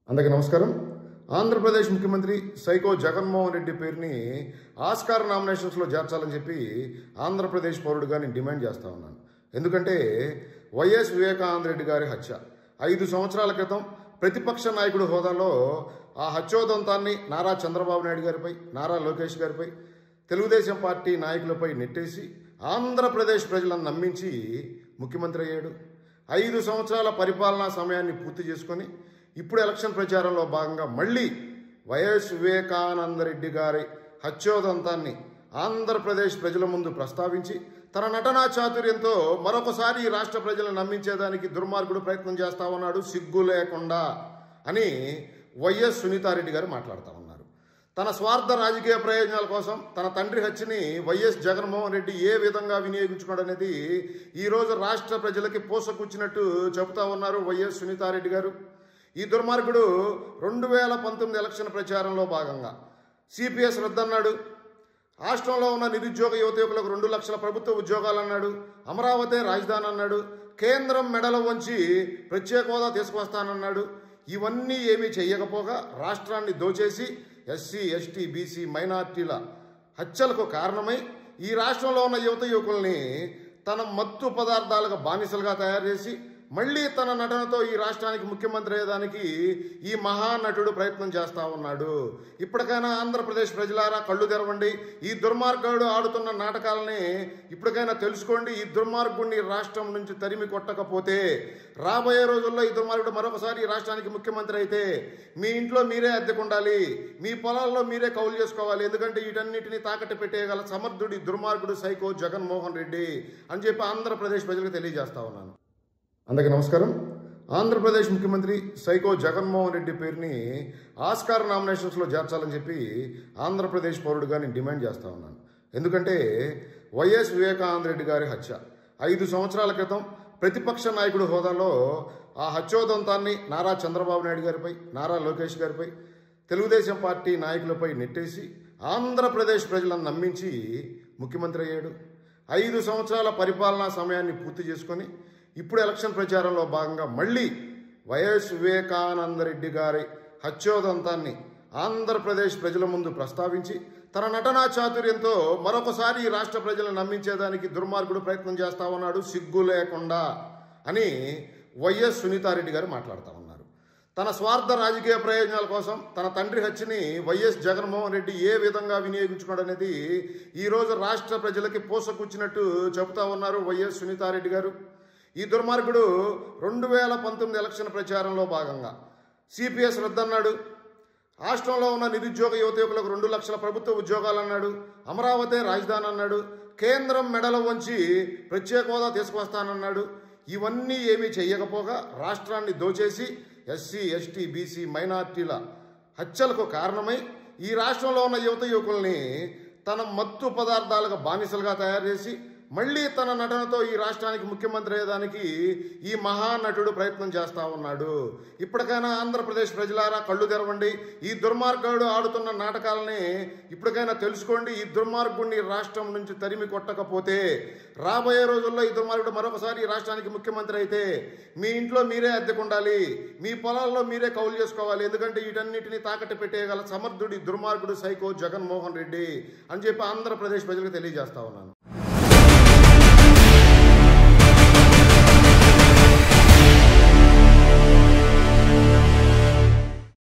అందరికీ నమస్కారం ఆంధ్రప్రదేశ్ ముఖ్యమంత్రి సైకో జగన్మోహన్ రెడ్డి పేరుని ఆస్కార్ నామినేషన్స్లో చేర్చాలని చెప్పి ఆంధ్రప్రదేశ్ పౌరుడిగా నేను డిమాండ్ చేస్తా ఉన్నాను ఎందుకంటే వైఎస్ వివేకానంద రెడ్డి గారి హత్య ఐదు సంవత్సరాల క్రితం ప్రతిపక్ష నాయకుడు హోదాలో ఆ హత్యోదంతాన్ని నారా చంద్రబాబు నాయుడు గారిపై నారా లోకేష్ గారిపై తెలుగుదేశం పార్టీ నాయకులపై నెట్టేసి ఆంధ్రప్రదేశ్ ప్రజలను నమ్మించి ముఖ్యమంత్రి అయ్యాడు ఐదు సంవత్సరాల పరిపాలనా సమయాన్ని పూర్తి చేసుకొని ఇప్పుడు ఎలక్షన్ ప్రచారంలో భాగంగా మళ్ళీ వైఎస్ వివేకానందరెడ్డి గారి హత్యోదంతాన్ని ఆంధ్రప్రదేశ్ ప్రజల ముందు ప్రస్తావించి తన నటనా చాతుర్యంతో మరొకసారి ఈ రాష్ట్ర ప్రజలను నమ్మించేదానికి దుర్మార్గుడు ప్రయత్నం చేస్తా ఉన్నాడు సిగ్గు లేకుండా అని వైఎస్ సునీతారెడ్డి గారు మాట్లాడుతూ ఉన్నారు తన స్వార్థ రాజకీయ ప్రయోజనాల కోసం తన తండ్రి హత్యని వైఎస్ జగన్మోహన్ రెడ్డి ఏ విధంగా వినియోగించుకున్నాడు అనేది ఈరోజు రాష్ట్ర ప్రజలకి పూసకూర్చినట్టు చెబుతా ఉన్నారు వైఎస్ సునీతారెడ్డి గారు ఈ దుర్మార్గుడు రెండు వేల పంతొమ్మిది ఎలక్షన్ ప్రచారంలో భాగంగా సిపిఎస్ రద్దన్నాడు రాష్ట్రంలో ఉన్న నిరుద్యోగ యువత యువకులకు రెండు లక్షల ప్రభుత్వ ఉద్యోగాలు అన్నాడు అమరావతి రాజధాని అన్నాడు కేంద్రం మెడలో వంచి ప్రత్యేక హోదా తీసుకొస్తానన్నాడు ఇవన్నీ ఏమీ చెయ్యకపోగా రాష్ట్రాన్ని దోచేసి ఎస్సీ ఎస్టీ బీసీ మైనార్టీల హత్యలకు కారణమై ఈ రాష్ట్రంలో ఉన్న యువత యువకుల్ని తన మత్తు పదార్థాలకు బానిసలుగా తయారు చేసి మళ్ళీ తన నటనతో ఈ రాష్ట్రానికి ముఖ్యమంత్రి అయ్యేదానికి ఈ మహానటుడు ప్రయత్నం చేస్తా ఉన్నాడు ఇప్పటికైనా ఆంధ్రప్రదేశ్ ప్రజలారా కళ్ళు తెరవండి ఈ దుర్మార్గుడు ఆడుతున్న నాటకాలని ఇప్పటికైనా తెలుసుకోండి ఈ దుర్మార్గుడిని రాష్ట్రం నుంచి తరిమి కొట్టకపోతే రాబోయే రోజుల్లో ఈ దుర్మార్గుడు మరొకసారి ఈ రాష్ట్రానికి ముఖ్యమంత్రి అయితే మీ ఇంట్లో మీరే అద్దెకుండాలి మీ పొలాల్లో మీరే కౌలు చేసుకోవాలి ఎందుకంటే వీటన్నిటిని తాకట్టు పెట్టేయగల సమర్థుడి దుర్మార్గుడు సైకో జగన్మోహన్ రెడ్డి అని చెప్పి ఆంధ్రప్రదేశ్ ప్రజలకు తెలియజేస్తా ఉన్నాను అందరికీ నమస్కారం ఆంధ్రప్రదేశ్ ముఖ్యమంత్రి సైకో జగన్మోహన్ రెడ్డి పేరుని ఆస్కార్ నామినేషన్స్లో చేర్చాలని చెప్పి ఆంధ్రప్రదేశ్ పౌరుడిగా నేను డిమాండ్ చేస్తా ఉన్నాను ఎందుకంటే వైఎస్ వివేకానంద రెడ్డి గారి హత్య ఐదు సంవత్సరాల క్రితం ప్రతిపక్ష నాయకుడు హోదాలో ఆ హత్యోదంతాన్ని నారా చంద్రబాబు నాయుడు గారిపై నారా లోకేష్ గారిపై తెలుగుదేశం పార్టీ నాయకులపై నెట్టేసి ఆంధ్రప్రదేశ్ ప్రజలను నమ్మించి ముఖ్యమంత్రి అయ్యాడు ఐదు సంవత్సరాల పరిపాలనా సమయాన్ని పూర్తి చేసుకొని ఇప్పుడు ఎలక్షన్ ప్రచారంలో భాగంగా మళ్ళీ వైఎస్ వివేకానందరెడ్డి గారి హత్యోదంతాన్ని ఆంధ్రప్రదేశ్ ప్రజల ముందు ప్రస్తావించి తన నటనా చాతుర్యంతో మరొకసారి ఈ రాష్ట్ర ప్రజలను నమ్మించేదానికి దుర్మార్గుడు ప్రయత్నం చేస్తా ఉన్నాడు సిగ్గు లేకుండా అని వైఎస్ సునీతారెడ్డి గారు మాట్లాడుతూ ఉన్నారు తన స్వార్థ రాజకీయ ప్రయోజనాల కోసం తన తండ్రి హత్యని వైఎస్ జగన్మోహన్ రెడ్డి ఏ విధంగా వినియోగించుకున్నాడు అనేది ఈరోజు రాష్ట్ర ప్రజలకి పూసకూర్చినట్టు చెబుతా ఉన్నారు వైఎస్ సునీతారెడ్డి గారు ఈ దుర్మార్గుడు రెండు వేల పంతొమ్మిది ఎలక్షన్ ప్రచారంలో భాగంగా సిపిఎస్ రద్దన్నాడు రాష్ట్రంలో ఉన్న నిరుద్యోగ యువత యువకులకు రెండు లక్షల ప్రభుత్వ ఉద్యోగాలు అన్నాడు అమరావతి రాజధాని అన్నాడు కేంద్రం మెడలో వంచి ప్రత్యేక హోదా తీసుకొస్తానన్నాడు ఇవన్నీ ఏమీ చెయ్యకపోగా రాష్ట్రాన్ని దోచేసి ఎస్సీ ఎస్టీ బీసీ మైనార్టీల హత్యలకు కారణమై ఈ రాష్ట్రంలో ఉన్న యువత యువకుల్ని తన మత్తు పదార్థాలకు బానిసలుగా తయారు చేసి మళ్ళీ తన నటనతో ఈ రాష్ట్రానికి ముఖ్యమంత్రి అయ్యేదానికి ఈ మహానటుడు ప్రయత్నం చేస్తా ఉన్నాడు ఇప్పటికైనా ఆంధ్రప్రదేశ్ ప్రజలారా కళ్ళు తెరవండి ఈ దుర్మార్గుడు ఆడుతున్న నాటకాలని ఇప్పటికైనా తెలుసుకోండి ఈ దుర్మార్గుడిని రాష్ట్రం నుంచి తరిమి కొట్టకపోతే రాబోయే రోజుల్లో ఈ దుర్మార్గుడు మరొకసారి ఈ రాష్ట్రానికి ముఖ్యమంత్రి అయితే మీ ఇంట్లో మీరే అద్దెకుండాలి మీ పొలాల్లో మీరే కౌలు చేసుకోవాలి ఎందుకంటే వీటన్నిటిని తాకట్టు పెట్టేయగల సమర్థుడి దుర్మార్గుడు సైకో జగన్మోహన్ రెడ్డి అని చెప్పి ఆంధ్రప్రదేశ్ ప్రజలకు తెలియజేస్తా ఉన్నాను